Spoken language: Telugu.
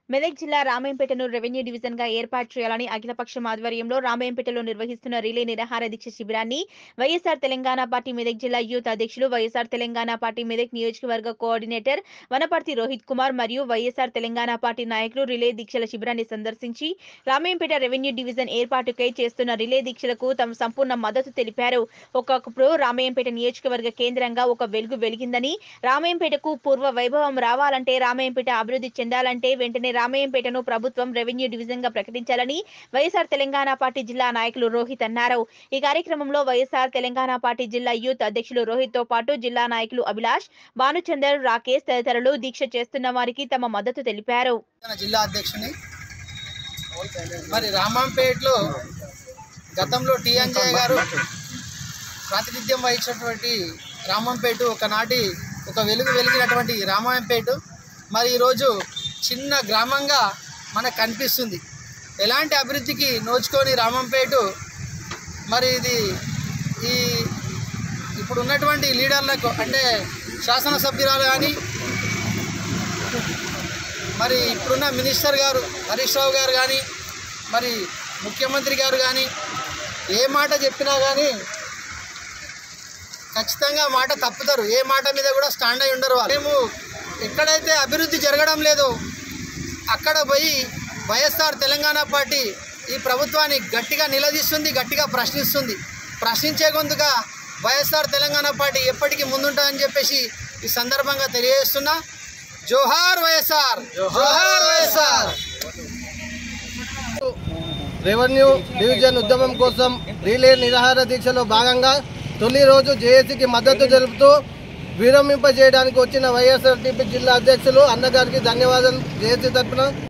మెదక్ జిల్లా రామాయంపేటను రెవెన్యూ డివిజన్ గా ఏర్పాటు చేయాలని అఖిలపక్షం ఆధ్వర్యంలో రామాయంపేటలో నిర్వహిస్తున్న రిలే నిరాహార దీక్ష శిబిరాన్ని వైఎస్ఆర్ తెలంగాణ పార్టీ మెదక్ జిల్లా యూత్ అధ్యక్షులు వైఎస్ఆర్ తెలంగాణ పార్టీ మెదక్ నియోజకవర్గ కోఆర్డినేటర్ వనపర్తి రోహిత్ కుమార్ మరియు వైఎస్ఆర్ తెలంగాణ పార్టీ నాయకులు రిలే దీక్షల శిబిరాన్ని సందర్శించి రామాయంపేట రెవెన్యూ డివిజన్ ఏర్పాటుకై చేస్తున్న రిలే దీక్షలకు తమ సంపూర్ణ మద్దతు తెలిపారు ఒకప్పుడు రామాయంపేట నియోజకవర్గ కేంద్రంగా ఒక వెలుగు వెలిగిందని రామాయంపేటకు పూర్వ వైభవం రావాలంటే రామాయంపేట అభివృద్ధి చెందాలంటే వెంటనే రామాయంపేటను ప్రభుత్వం రెవెన్యూ డివిజన్ గా ప్రకటించాలని వైఎస్ఆర్ తెలంగాణ పార్టీ జిల్లా నాయకులు రోహిత్ అన్నారు ఈ కార్యక్రమంలో వైఎస్ఆర్ తెలంగాణ పార్టీ జిల్లా యూత్ అధ్యక్షులు రోహిత్ తో పాటు జిల్లా నాయకులు అభిలాష్ భానుచందర్ రాకేష్ తదితరులు దీక్ష చేస్తున్న వారికి తమ మద్దతు తెలిపారు తెలంగాణ జిల్లా అధ్యక్షుని మరి రామాంపేటలో గతంలో టి అంజయ్య గారు ప్రాతినిధ్యం వహించినటువంటి రామంపేట ఒకనాటి ఒక వెలుగు వెలిగినటువంటి రామాయంపేట మరి ఈరోజు చిన్న గ్రామంగా మనకు కనిపిస్తుంది ఎలాంటి అభివృద్ధికి నోచుకొని రామంపేట మరి ఇది ఈ ఇప్పుడు ఉన్నటువంటి లీడర్లకు అంటే శాసనసభ్యురాలు కానీ మరి ఇప్పుడున్న మినిస్టర్ గారు హరీష్ రావు గారు కానీ మరి ముఖ్యమంత్రి గారు కానీ ఏ మాట చెప్పినా కానీ ఖచ్చితంగా ఆ మాట తప్పుతారు ఏ మాట మీద కూడా స్టాండ్ అయి ఉండరు వాళ్ళు. మేము ఎక్కడైతే అభివృద్ధి జరగడం లేదో అక్కడ పోయి వైఎస్ఆర్ తెలంగాణ పార్టీ ఈ ప్రభుత్వాన్ని గట్టిగా నిలదీస్తుంది గట్టిగా ప్రశ్నిస్తుంది ప్రశ్నించే గొంతుగా వైఎస్ఆర్ తెలంగాణ పార్టీ ఎప్పటికీ ముందుంటుందని చెప్పేసి ఈ సందర్భంగా తెలియజేస్తున్నా జోహార్ వైఎస్ఆర్ జోహార్ వైఎస్ఆర్ రెవెన్యూ డివిజన్ ఉద్యమం కోసం రిలే నిరాహార దీక్షలో భాగంగా తొలి రోజు జేఏసీకి మద్దతు తెలుపుతూ విరమింపజేయడానికి వచ్చిన వైఎస్ఆర్టీపీ జిల్లా అధ్యక్షులు అన్నగారికి ధన్యవాదాలు జేఏసీ తరఫున